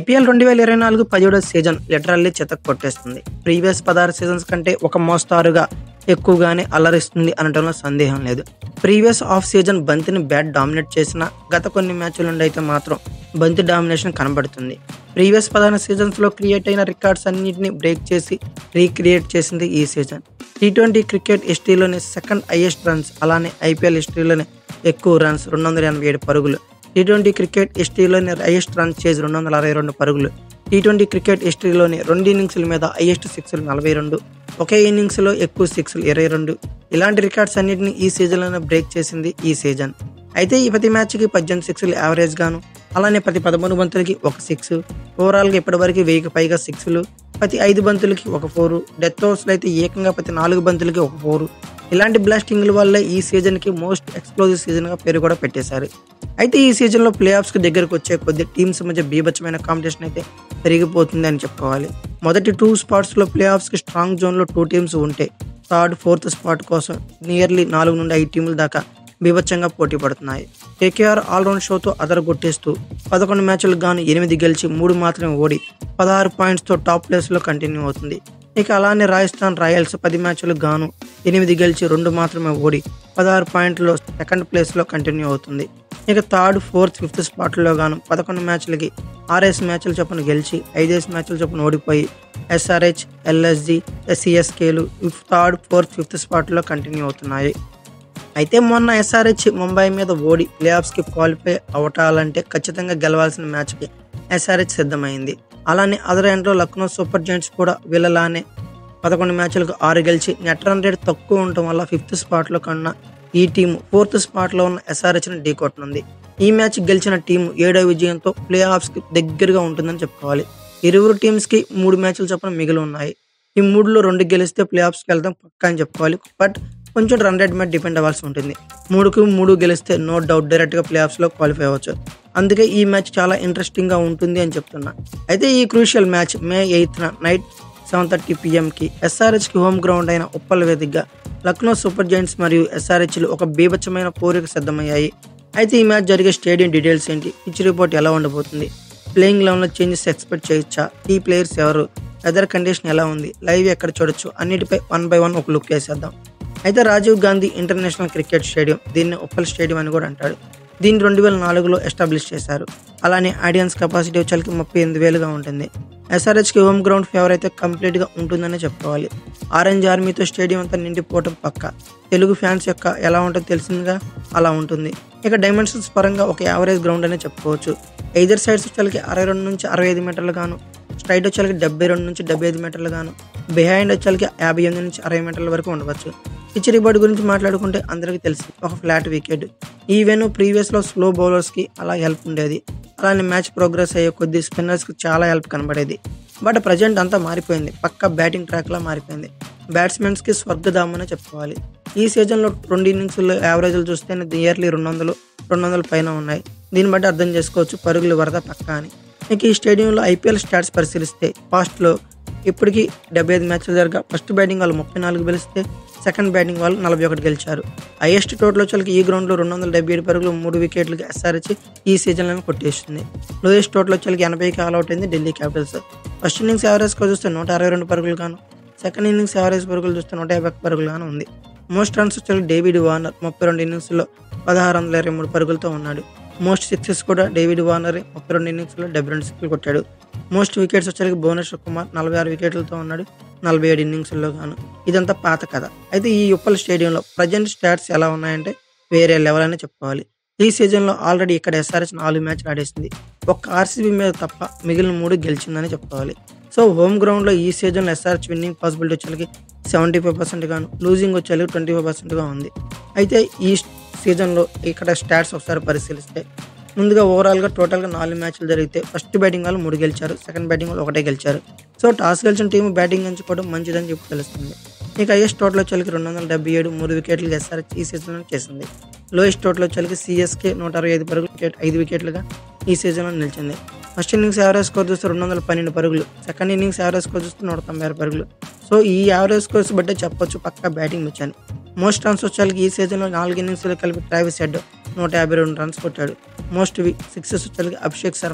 IPL రెండు వేల ఇరవై నాలుగు పదిహేడో సీజన్ లిటరల్లీ చెతక్ కొట్టేస్తుంది ప్రీవియస్ పదహారు సీజన్స్ కంటే ఒక మోస్తారుగా ఎక్కువగానే అలరిస్తుంది అనడంలో సందేహం లేదు ప్రీవియస్ ఆఫ్ సీజన్ బంతిని బ్యాట్ డామినేట్ చేసిన గత కొన్ని మ్యాచ్ల నుండి అయితే మాత్రం బంతి డామినేషన్ కనబడుతుంది ప్రీవియస్ పదహారు సీజన్స్లో క్రియేట్ అయిన రికార్డ్స్ అన్నింటినీ బ్రేక్ చేసి రీక్రియేట్ చేసింది ఈ సీజన్ టీ ట్వంటీ క్రికెట్ హిస్టరీలోనే సెకండ్ హైయెస్ట్ రన్స్ అలానే ఐపీఎల్ హిస్టరీలోనే ఎక్కువ రన్స్ రెండు వందల ఎనభై ఏడు పరుగులు టీ ట్వంటీ క్రికెట్ హిస్టరీలోనే హైయెస్ట్ రన్స్ చేసి రెండు వందల అరవై రెండు పరుగులు టీ ట్వంటీ క్రికెట్ హిస్టరీలోని రెండు ఇన్నింగ్స్ల మీద హైయెస్ట్ సిక్స్లు నలభై రెండు ఒకే ఇన్నింగ్స్లో ఎక్కువ సిక్స్లు ఇరవై రెండు ఇలాంటి రికార్డ్స్ అన్నింటినీ ఈ సీజన్లోనే బ్రేక్ చేసింది ఈ సీజన్ అయితే ఈ ప్రతి మ్యాచ్కి పద్దెనిమిది సిక్స్లు యావరేజ్ గాను అలానే ప్రతి పదమూడు బంతులకి ఒక సిక్స్ ఓవరాల్గా ఇప్పటివరకు వెయ్యికి పైగా సిక్స్లు ప్రతి ఐదు బంతులకి ఒక ఫోరు డెత్ ఓవర్స్లో అయితే ఏకంగా ప్రతి నాలుగు బంతులకి ఒక ఫోరు ఇలాంటి బ్లాస్టింగ్ల వల్ల ఈ సీజన్కి మోస్ట్ ఎక్స్ప్లోజివ్ సీజన్గా పేరు కూడా పెట్టేశారు అయితే ఈ సీజన్లో ప్లే ఆఫ్స్కి దగ్గరకు వచ్చే కొద్ది టీమ్స్ మధ్య బీభత్సమైన కాంపిటీషన్ అయితే పెరిగిపోతుంది అని చెప్పుకోవాలి మొదటి టూ స్పాట్స్లో ప్లే ఆఫ్స్కి స్ట్రాంగ్ జోన్లో టూ టీమ్స్ ఉంటే థర్డ్ ఫోర్త్ స్పాట్ కోసం నియర్లీ నాలుగు నుండి ఐదు టీముల దాకా బీభత్సంగా పోటీ పడుతున్నాయి కేకేఆర్ ఆల్రౌండ్ షోతో అదరగొట్టేస్తూ పదకొండు మ్యాచ్లకు గాను ఎనిమిది గెలిచి మూడు మాత్రమే ఓడి పదహారు పాయింట్స్తో టాప్ ప్లేస్లో కంటిన్యూ అవుతుంది ఇక అలానే రాజస్థాన్ రాయల్స్ పది మ్యాచ్లకు గాను ఎనిమిది గెలిచి రెండు మాత్రమే ఓడి పదహారు పాయింట్లో సెకండ్ ప్లేస్లో కంటిన్యూ అవుతుంది ఇక థర్డ్ ఫోర్త్ ఫిఫ్త్ స్పాట్లో గాను పదకొండు మ్యాచ్లకి ఆర్ఎస్ మ్యాచ్ల చొప్పున గెలిచి ఐదేసి మ్యాచ్ల చొప్పున ఓడిపోయి ఎస్ఆర్హెచ్ ఎల్ఎస్జి ఎస్సీఎస్కేలు థర్డ్ ఫోర్త్ ఫిఫ్త్ స్పాట్లో కంటిన్యూ అవుతున్నాయి అయితే మొన్న ఎస్ఆర్హెచ్ ముంబై మీద ఓడి ప్లే ఆఫ్స్కి క్వాలిఫై అవటాలంటే ఖచ్చితంగా గెలవాల్సిన మ్యాచ్కి ఎస్ఆర్హెచ్ సిద్ధమైంది అలానే అదర్ ఎండ్లో లక్నో సూపర్ జైంట్స్ కూడా వీళ్ళలానే పదకొండు మ్యాచ్లకు ఆరు గెలిచి నెట్ రన్ రేట్ తక్కువ ఉండటం వల్ల ఫిఫ్త్ స్పాట్లో కన్నా ఈ టీం ఫోర్త్ స్పాట్లో ఉన్న ఎస్ఆర్హెచ్ని ఢీకొట్టనుంది ఈ మ్యాచ్ గెలిచిన టీం ఏడో విజయంతో ప్లే ఆఫ్స్కి దగ్గరగా ఉంటుందని చెప్పుకోవాలి ఇరువురు టీమ్స్కి మూడు మ్యాచ్లు చొప్పున మిగిలి ఉన్నాయి ఈ మూడులో రెండు గెలిస్తే ప్లే ఆఫ్స్కి వెళ్తాం పక్కా అని చెప్పుకోవాలి బట్ కొంచెం రన్ రేట్ మీద డిపెండ్ అవ్వాల్సి ఉంటుంది మూడుకు మూడు గెలిస్తే నో డౌట్ డైరెక్ట్గా ప్లే ఆఫ్స్లో క్వాలిఫై అవ్వచ్చు అందుకే ఈ మ్యాచ్ చాలా ఇంట్రెస్టింగ్గా ఉంటుంది అని చెప్తున్నా అయితే ఈ క్రూషియల్ మ్యాచ్ మే ఎయిత్న నైట్ సెవెన్ థర్టీ పిఎంకి ఎస్ఆర్హెచ్కి హోమ్ గ్రౌండ్ అయిన ఉప్పల్ వేదికగా లక్నో సూపర్ జైంట్స్ మరియు ఎస్ఆర్హెచ్లు ఒక బీభత్సమైన పోరుకు సిద్ధమయ్యాయి అయితే ఈ మ్యాచ్ జరిగే స్టేడియం డీటెయిల్స్ ఏంటి పిచ్ రిపోర్ట్ ఎలా ఉండబోతుంది ప్లేయింగ్ లెవెన్లో చేంజెస్ ఎక్స్పెక్ట్ చేయొచ్చా ఈ ప్లేయర్స్ ఎవరు వెదర్ కండిషన్ ఎలా ఉంది లైవ్ ఎక్కడ చూడొచ్చు అన్నిటిపై వన్ బై వన్ ఒక లుక్ వేసేద్దాం అయితే Rajiv Gandhi international cricket stadium దీన్ని ఉప్పల్ స్టేడియం అని కూడా అంటాడు దీన్ని రెండు వేల నాలుగులో ఎస్టాబ్లిష్ చేశారు అలానే ఆడియన్స్ కెపాసిటీ వచ్చేకి ముప్పై ఎనిమిది వేలుగా ఉంటుంది ఎస్ఆర్హెచ్కి హోమ్ గ్రౌండ్ ఫేవర్ అయితే కంప్లీట్గా ఉంటుందని చెప్పుకోవాలి ఆరెంజ్ ఆర్మీతో స్టేడియం అంతా నిండిపోవటం పక్క తెలుగు ఫ్యాన్స్ యొక్క ఎలా ఉంటుందో తెలిసిందిగా అలా ఉంటుంది ఇక డైమెన్షన్స్ పరంగా ఒక యావరేజ్ గ్రౌండ్ అనే చెప్పుకోవచ్చు ఎయిదర్ సైడ్స్ వచ్చేకి అరవై రెండు నుంచి అరవై ఐదు మీటర్లు గాను స్ట్రైట్ వచ్చేకి డెబ్బై రెండు నుంచి డెబ్బై ఐదు మీటర్లు గాను బిహైండ్ వచ్చేకి యాభై ఎనిమిది నుంచి అరవై మీటర్ల వరకు ఉండవచ్చు పిచ్ రిపోర్ట్ గురించి మాట్లాడుకుంటే అందరికీ తెలుసు ఒక ఫ్లాట్ వికెట్ ఈవెన్ ప్రీవియస్లో స్లో బౌలర్స్కి అలా హెల్ప్ ఉండేది అలానే మ్యాచ్ ప్రోగ్రెస్ అయ్యే కొద్ది స్పిన్నర్స్కి చాలా హెల్ప్ కనబడేది బట్ ప్రజెంట్ అంతా మారిపోయింది పక్క బ్యాటింగ్ ట్రాక్లా మారిపోయింది బ్యాట్స్మెన్స్కి స్వర్గధామనే చెప్పుకోవాలి ఈ సీజన్లో రెండు ఇన్నింగ్స్లో యావరేజ్లు చూస్తే ఇయర్లీ రెండు వందలు రెండు వందల పైన ఉన్నాయి దీన్ని బట్టి అర్థం చేసుకోవచ్చు పరుగులు వరద పక్క అని ఇక ఈ స్టేడియంలో ఐపీఎల్ స్టాట్స్ పరిశీలిస్తే ఫాస్ట్లో ఇప్పటికీ డెబ్బై ఐదు మ్యాచ్లు జరగా ఫస్ట్ బ్యాటింగ్ వాళ్ళు ముప్పై నాలుగు గెలిస్తే సెకండ్ బ్యాటింగ్ వాళ్ళు నలభై ఒకటి గెలిచారు హైయెస్ట్ టోటల్ వచ్చేకి ఈ గ్రౌండ్లో రెండు వందల డెబ్బై ఏడు పరుగులు మూడు వికెట్లకి ఎస్ఆర్హెచ్ ఈ సీజన్లో కొట్టేసింది లోయెస్ట్ టోటల్ వచ్చేకి ఎనభైకి ఆల్అౌట్ అయింది ఢిల్లీ క్యాపిటల్స్ ఫస్ట్ ఇన్నింగ్స్ యావరేజ్గా చూస్తే నూట అరవై రెండు పరుగులు గాను సెకండ్ ఇన్నింగ్స్ యావరేజ్ పరుగులు చూస్తే నూట యాభై పరుగులు గాను ఉంది మోస్ట్ రన్స్ వచ్చేకి డేవిడ్ వార్నర్ ముప్పై రెండు ఇన్నింగ్స్లో పదహారు వందల ఇరవై మూడు పరుగులతో ఉన్నాడు మోస్ట్ సిక్సెస్ కూడా డేవిడ్ వార్నర్ ముప్పై రెండు ఇన్నింగ్స్లో డెబ్బై రెండు సిక్స్లు కొట్టాడు మోస్ట్ వికెట్స్ వచ్చేకి భువనేశ్వర్ కుమార్ నలభై ఆరు వికెట్లతో ఉన్నాడు నలభై ఏడు ఇన్నింగ్స్లో గాను ఇదంతా పాత కథ అయితే ఈ ఉప్పల్ స్టేడియంలో ప్రజెంట్ స్టాట్స్ ఎలా ఉన్నాయంటే వేరే లెవెల్ అని చెప్పుకోవాలి ఈ సీజన్లో ఆల్రెడీ ఇక్కడ ఎస్ఆర్హెచ్ నాలుగు మ్యాచ్లు ఆడేసింది ఒక్క ఆర్సీబీ మీద తప్ప మిగిలిన మూడు గెలిచిందని చెప్పుకోవాలి సో హోమ్ గ్రౌండ్లో ఈ సీజన్లో ఎస్ఆర్హెచ్ విన్నింగ్ పాసిబిలిటీ వచ్చేకి సెవెంటీ ఫైవ్ పర్సెంట్ గాను లూజింగ్ వచ్చేకి ట్వంటీ ఫైవ్ పర్సెంట్గా ఉంది అయితే ఈ సీజన్లో ఇక్కడ స్టాట్స్ ఒకసారి పరిశీలిస్తే ముందుగా ఓవరాల్గా టోటల్గా నాలుగు మ్యాచ్లు జరిగితే ఫస్ట్ బ్యాటింగ్ వాళ్ళు మూడు గెలిచారు సెకండ్ బ్యాటింగ్ వాళ్ళు ఒకటే గెలిచారు సో టాస్ గెలిచిన టీం బ్యాటింగ్ ఎంచుకోవడం మంచిదని చెప్పి తెలుస్తుంది ఇక హైయెస్ట్ టోటల్ వచ్చేకి రెండు వందల డెబ్బై ఏడు మూడు వికెట్లు ఎస్ఆర్హెచ్ ఈ సీజన్లో చేసింది లోయెస్ట్ టోటల్ వచ్చేకి సిఎస్కే నూట అరవై ఐదు పరుగులు వికెట్ ఐదు వికెట్లుగా ఈ సీజన్లో నిలిచింది ఫస్ట్ ఇన్నింగ్స్ యావరేజ్ స్కోర్ చూస్తే రెండు వందల పన్నెండు పరుగులు సెకండ్ ఇన్నింగ్స్ యావరేజ్ స్కోర్ చూస్తే నూట తొంభై ఆరు పరుగులు సో ఈ యావరేజ్ స్కోర్స్ బట్టే చెప్పొచ్చు పక్కా బ్యాటింగ్ వచ్చాను మోస్ట్ రన్స్ వచ్చేకి ఈ సీజన్లో నాలుగు ఇన్నింగ్స్లో కలిపి ట్రావిస్ హెడ్ నూట యాభై రెండు రన్స్ కొట్టాడు మోస్ట్ సిక్సెస్ వచ్చేకి అభిషేక్ శర్మ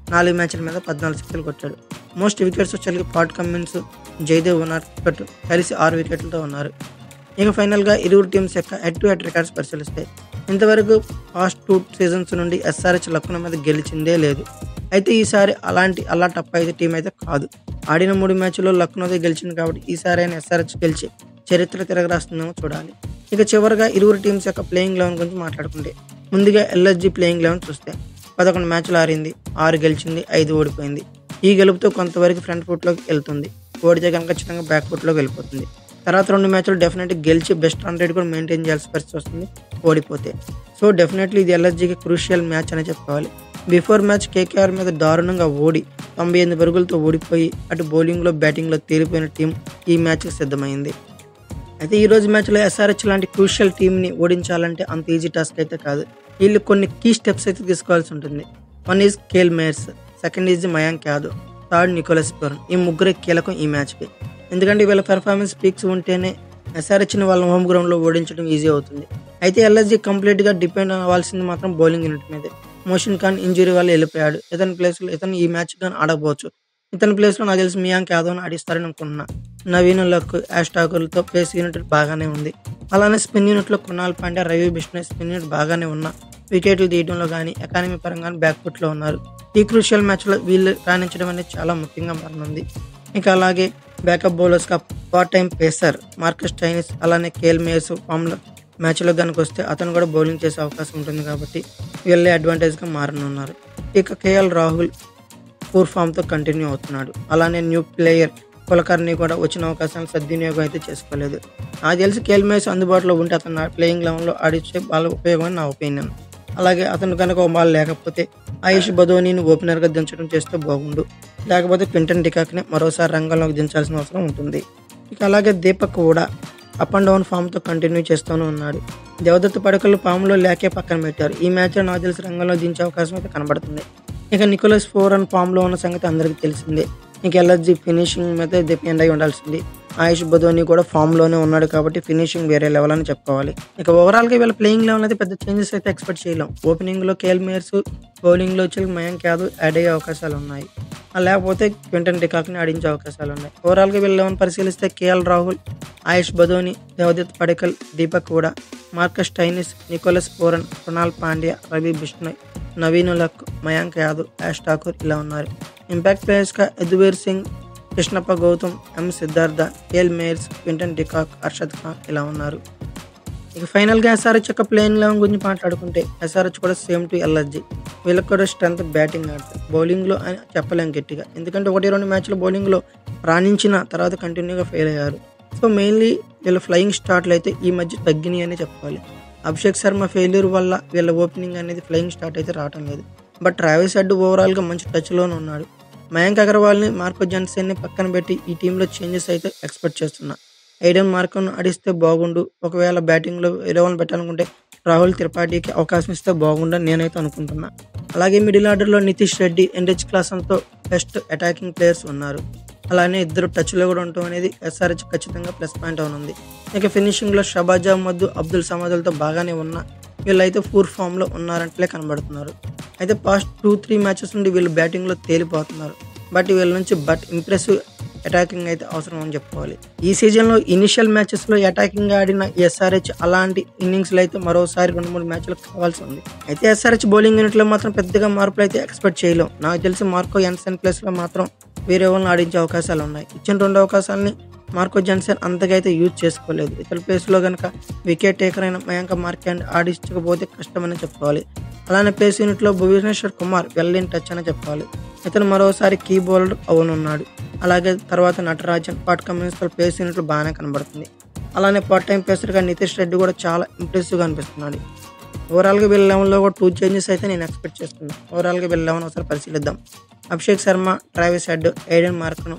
నాలుగు మ్యాచ్ల మీద పద్నాలుగు సిక్స్లు కొట్టాడు మోస్ట్ వికెట్స్ వచ్చేసరికి పాట్ కమిన్స్ జయదేవ్ ఉన్నారు కలిసి ఆరు వికెట్లతో ఉన్నారు ఇక ఫైనల్గా ఇరువురు టీమ్స్ యొక్క హెడ్ టు హెడ్ రికార్డ్స్ పరిశీలిస్తాయి ఇంతవరకు పాస్ట్ టూ సీజన్స్ నుండి ఎస్ఆర్హెచ్ లక్నో మీద గెలిచిందే లేదు అయితే ఈసారి అలాంటి అలా టప్ అయితే టీం అయితే కాదు ఆడిన మూడు మ్యాచ్లో లక్నోతో గెలిచింది కాబట్టి ఈసారి అయినా ఎస్ఆర్హెచ్ గెలిచి చరిత్ర తిరగరాస్తుందేమో చూడాలి ఇక చివరిగా ఇరువురు టీమ్స్ యొక్క ప్లేయింగ్ లెవెన్ గురించి మాట్లాడుకుంటే ముందుగా ఎల్ఎస్జి ప్లేయింగ్ లెవెన్ చూస్తే పదకొండు మ్యాచ్లు ఆడింది ఆరు గెలిచింది ఐదు ఓడిపోయింది ఈ గెలుపుతో కొంతవరకు ఫ్రంట్ ఫుట్లోకి వెళ్తుంది ఓడితే కనుక ఖచ్చితంగా బ్యాక్ ఫుట్లోకి వెళ్ళిపోతుంది తర్వాత రెండు మ్యాచ్లు డెఫినెట్గా గెలిచి బెస్ట్ రన్ రేట్ కూడా మెయింటైన్ చేయాల్సిన పరిస్థితి వస్తుంది ఓడిపోతే సో డెఫినెట్లీ ఇది ఎల్ఎస్జీకి క్రూషియల్ మ్యాచ్ అని చెప్పుకోవాలి బిఫోర్ మ్యాచ్ కేకేఆర్ మీద దారుణంగా ఓడి తొంభై ఎనిమిది పరుగులతో ఓడిపోయి అటు బౌలింగ్లో బ్యాటింగ్లో తేలిపోయిన టీం ఈ మ్యాచ్కి సిద్ధమైంది అయితే ఈ రోజు మ్యాచ్లో ఎస్ఆర్హెచ్ లాంటి క్రూషియల్ టీంని ఓడించాలంటే అంత ఈజీ టాస్క్ అయితే కాదు వీళ్ళు కొన్ని కీ స్టెప్స్ అయితే తీసుకోవాల్సి ఉంటుంది one is Kyle Mayers second is Mayank Yadav third Nicholas Pooran ఈ ముగ్గురే కీలకం ఈ మ్యాచ్కి ఎందుకంటే వీళ్ళ పెర్ఫార్మెన్స్ పీక్స్ ఉంటేనే ఎస్ఆర్హెచ్ని వాళ్ళ హోమ్ గ్రౌండ్లో ఓడించడం ఈజీ అవుతుంది అయితే ఎల్ఎస్జీ కంప్లీట్గా డిపెండ్ అవ్వాల్సింది మాత్రం బౌలింగ్ యూనిట్ మీదే మోషన్ ఖాన్ ఇంజురీ వల్ల వెళ్ళిపోయాడు ఇతని ప్లేస్లో ఇతను ఈ మ్యాచ్ కానీ ఆడకపోవచ్చు ఇతని ప్లేస్లో నాకు తెలిసి మియాంక్ యాదవ్ని ఆడిస్తారని అనుకుంటున్నా నవీన్ లక్ యాష్ ఠాకూర్లతో పేస్ యూనిట్ బాగానే ఉంది అలానే స్పిన్ యూనిట్లో కునాల్ పాండ్యా రవి బిష్ణోయ్ స్పిన్ యూనిట్ బాగానే ఉన్నా వికెట్లు తీయడంలో కానీ ఎకానమీ పరంగా బ్యాక్ ఫుట్లో ఉన్నారు ఈ క్రూషియల్ మ్యాచ్లో వీళ్ళు రాణించడం అనేది చాలా ముఖ్యంగా మారనుంది ఇంకా అలాగే బ్యాకప్ బౌలర్స్గా part time pacer Marcus Stoinis అలానే కేల్ మేయర్స్ ఫామ్లో మ్యాచ్లో కనుక వస్తే అతను కూడా బౌలింగ్ చేసే అవకాశం ఉంటుంది కాబట్టి వీళ్ళే అడ్వాంటేజ్గా మారనున్నారు ఇక కేఎల్ రాహుల్ పూర్ ఫామ్తో కంటిన్యూ అవుతున్నాడు అలానే న్యూ ప్లేయర్ కులకర్ణి కూడా వచ్చిన అవకాశాలను సద్వినియోగం అయితే చేసుకోలేదు నాకు తెలిసి కేల్ మేయర్స్ అందుబాటులో ఉంటే అతను ప్లేయింగ్ లెవెన్లో ఆడిచ్చే బాల్ ఉపయోగం అని నా ఒపీనియన్ అలాగే అతను కనుక ఒక బాల్ లేకపోతే ఆయుష్ బదోనీని ఓపెనర్గా దించడం చేస్తే బాగుండు లేకపోతే క్వింటన్ డికాక్ని మరోసారి రంగంలోకి దించాల్సిన అవసరం ఉంటుంది ఇక అలాగే దీపక్ కూడా అప్ అండ్ డౌన్ ఫామ్తో కంటిన్యూ చేస్తూనే ఉన్నాడు దేవదత్త పడకలు పాములో లేకే పక్కన పెట్టారు ఈ మ్యాచ్లో నాకు తెలిసి రంగంలో దించే అవకాశం అయితే కనబడుతుంది ఇక నికోలస్ ఫోర్ అండ్ ఫామ్లో ఉన్న సంగతి అందరికీ తెలిసిందే ఇంక ఎల్ఎస్జీ ఫినిషింగ్ మీద డిపెండ్ అయి ఉండాల్సింది ఆయుష్ బదోని కూడా ఫామ్ లోనే ఉన్నాడు కాబట్టి ఫినిషింగ్ వేరే లెవెల్ అని చెప్పుకోవాలి ఇక ఓవరాల్ గా వీళ్ళ ప్లేయింగ్ లెవెల్ అయితే పెద్ద చేంజెస్ అయితే ఎక్స్పెక్ట్ చేయలేం ఓపెనింగ్ లో కేల్ మేయర్స్ బౌలింగ్ లో వచ్చి మయాంక్ యాదవ్ యాడ్ అయ్యే అవకాశాలు ఉన్నాయి ఆ లేకపోతే క్వింటన్ డికాక్ ని ఆడించే అవకాశాలు ఉన్నాయి ఓవరాల్ గా వీళ్ళ లెవెన్ పరిశీలిస్తే కేఎల్ రాహుల్ ఆయుష్ బదోని దేవదత్ పడకల్ దీపక్ కూడా Marcus Stoinis Nicholas Pooran Krunal Pandya Ravi Bishnoi Naveen లక్ మయాంక్ యాదవ్ యాష్ ఠాకూర్ ఇలా ఉన్నారు ఇంపాక్ట్ ప్లేయర్స్గా Yudhvir Singh Krishnappa Gowtham M Siddharth Kyle Mayers Quinton de Kock Arshad Khan ఇలా ఉన్నారు ఇక ఫైనల్గా ఎస్ఆర్హెచ్ యొక్క ప్లేయింగ్ లెవెన్ గురించి మాట్లాడుకుంటే ఎస్ఆర్హెచ్ కూడా సేమ్ టు ఎల్ఎస్జీ వీళ్ళకి కూడా స్ట్రెంత్ బ్యాటింగ్ ఆడుతుంది బౌలింగ్లో అని చెప్పలేం గట్టిగా ఎందుకంటే ఒకటి రెండు మ్యాచ్లు బౌలింగ్లో రాణించిన తర్వాత కంటిన్యూగా ఫెయిల్ అయ్యారు సో మెయిన్లీ వీళ్ళ ఫ్లయింగ్ స్టార్ట్లు అయితే ఈ మధ్య తగ్గినాయి అని చెప్పాలి అభిషేక్ శర్మ ఫెయిల్యూర్ వల్ల వీళ్ళ ఓపెనింగ్ అనేది ఫ్లయింగ్ స్టార్ట్ అయితే రావటం లేదు బట్ ట్రావెల్స్ హెడ్ ఓవరాల్గా మంచి టచ్లోనే ఉన్నాడు మయాంక్ అగర్వాల్ని మార్కో జన్సన్ని పక్కన పెట్టి ఈ టీంలో చేంజెస్ అయితే ఎక్స్పెక్ట్ చేస్తున్నా ఐడెన్ మార్కోను ఆడిస్తే బాగుండు ఒకవేళ బ్యాటింగ్లో ఎలవన్ పెట్టాలనుకుంటే రాహుల్ త్రిపాఠికి అవకాశం ఇస్తే బాగుండని నేనైతే అనుకుంటున్నా అలాగే మిడిల్ ఆర్డర్లో నితీష్ రెడ్డి ఎన్హెచ్ క్లాసంతో బెస్ట్ అటాకింగ్ ప్లేయర్స్ ఉన్నారు అలానే ఇద్దరు టచ్లో కూడా ఉండటం అనేది ఎస్ఆర్హెచ్ ఖచ్చితంగా ప్లస్ పాయింట్ అవునుంది ఇక ఫినిషింగ్లో షబాజ్ అహ్మద్ అబ్దుల్ సమాదులతో బాగానే ఉన్నా వీళ్ళైతే ఫూర్ ఫామ్లో ఉన్నారంటే కనబడుతున్నారు అయితే పాస్ట్ టూ త్రీ మ్యాచెస్ నుండి వీళ్ళు బ్యాటింగ్లో తేలిపోతున్నారు బట్ వీళ్ళ నుంచి బట్ ఇంప్రెసివ్ అటాకింగ్ అయితే అవసరం అని చెప్పుకోవాలి ఈ సీజన్లో ఇనిషియల్ మ్యాచెస్లో అటాకింగ్ ఆడిన ఎస్ఆర్హెచ్ అలాంటి ఇన్నింగ్స్లో అయితే మరోసారి రెండు మూడు మ్యాచ్లు కావాల్సి ఉంది అయితే ఎస్ఆర్హెచ్ బౌలింగ్ యూనిట్లో మాత్రం పెద్దగా మార్పులు అయితే ఎక్స్పెక్ట్ చేయలేం నాకు తెలిసి మార్కో ఎన్సెన్ ప్లేస్లో మాత్రం వేరే వాళ్ళని ఆడించే అవకాశాలు ఉన్నాయి ఇచ్చిన రెండు అవకాశాలని మార్కో జన్సన్ అంతగా అయితే యూజ్ చేసుకోలేదు ఇతర ప్లేస్లో కనుక వికెట్ టేకర్ అయిన మయాంక మార్కెండ్ ఆడించకపోతే కష్టమని చెప్పుకోవాలి అలానే ప్లేస్ యూనిట్లో Bhuvneshwar Kumar well in touch అని చెప్పాలి ఇతను మరోసారి కీ బౌలర్ అవునున్నాడు అలాగే తర్వాత నటరాజన్ పాట్ కమ్యూనిస్టల్ ప్లేస్ యూనిట్లో బాగానే కనబడుతుంది అలానే పార్ట్ టైం పేసర్గా నితీష్ రెడ్డి కూడా చాలా ఇంప్రెసివ్గా అనిపిస్తున్నాడు ఓవరాల్గా వీళ్ళ లెవెన్లో కూడా టూ చేంజెస్ అయితే నేను ఎక్స్పెక్ట్ చేస్తున్నాను ఓవరాల్గా వీళ్ళ లెవెన్ ఒకసారి పరిశీలిద్దాం Abhishek Sharma Travis Head Aiden మార్కను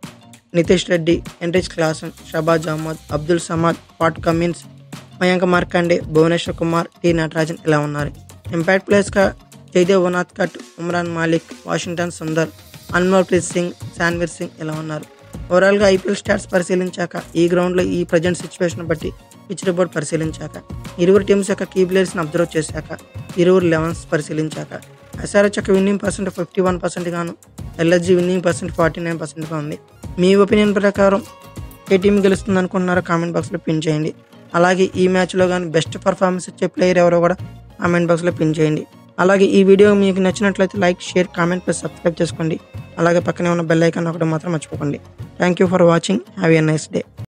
Nitish Reddy Heinrich Klaasen Shahbaz Ahmed Abdul Samad Pat Cummins Mayank Markande Bhuvneshwar Kumar T Natarajan ఇలా ఉన్నారు ఇంపాక్ట్ ప్లేయర్స్గా జయదేవ్ ఉనాథ్కట్ ఉమ్రాన్ మాలిక్ వాషింగ్టన్ సుందర్ అన్మోల్ప్రీత్ సింగ్ శాన్వీర్ సింగ్ ఇలా ఉన్నారు ఓవరాల్గా ఐపీఎల్ స్టాట్స్ పరిశీలించాక ఈ గ్రౌండ్లో ఈ ప్రజెంట్ సిచ్యువేషన్ బట్టి పిచ్ రిపోర్ట్ పరిశీలించాక ఇరువురు టీమ్స్ యొక్క కీ ప్లేయర్స్ని అబ్జర్వ్ చేశాక ఇరువురు లెవెన్స్ పరిశీలించాక ఎస్ఆర్హెచ్ యొక్క winning percent fifty one percent గాను LSG winning percent forty nine పర్సెంట్గా ఉంది మీ ఒపీనియన్ ప్రకారం ఏ టీం గెలుస్తుంది అనుకుంటున్నారో కామెంట్ బాక్స్లో పిన్ చేయండి అలాగే ఈ మ్యాచ్లో కానీ బెస్ట్ పర్ఫార్మెన్స్ ఇచ్చే ప్లేయర్ ఎవరో కూడా కామెంట్ బాక్స్లో పిన్ చేయండి అలాగే ఈ వీడియో మీకు నచ్చినట్లయితే like share comment plus subscribe చేసుకోండి అలాగే పక్కనే ఉన్న బెల్ ఐకాన్ ఒకటి మాత్రం మర్చిపోకండి thank you for watching have a nice day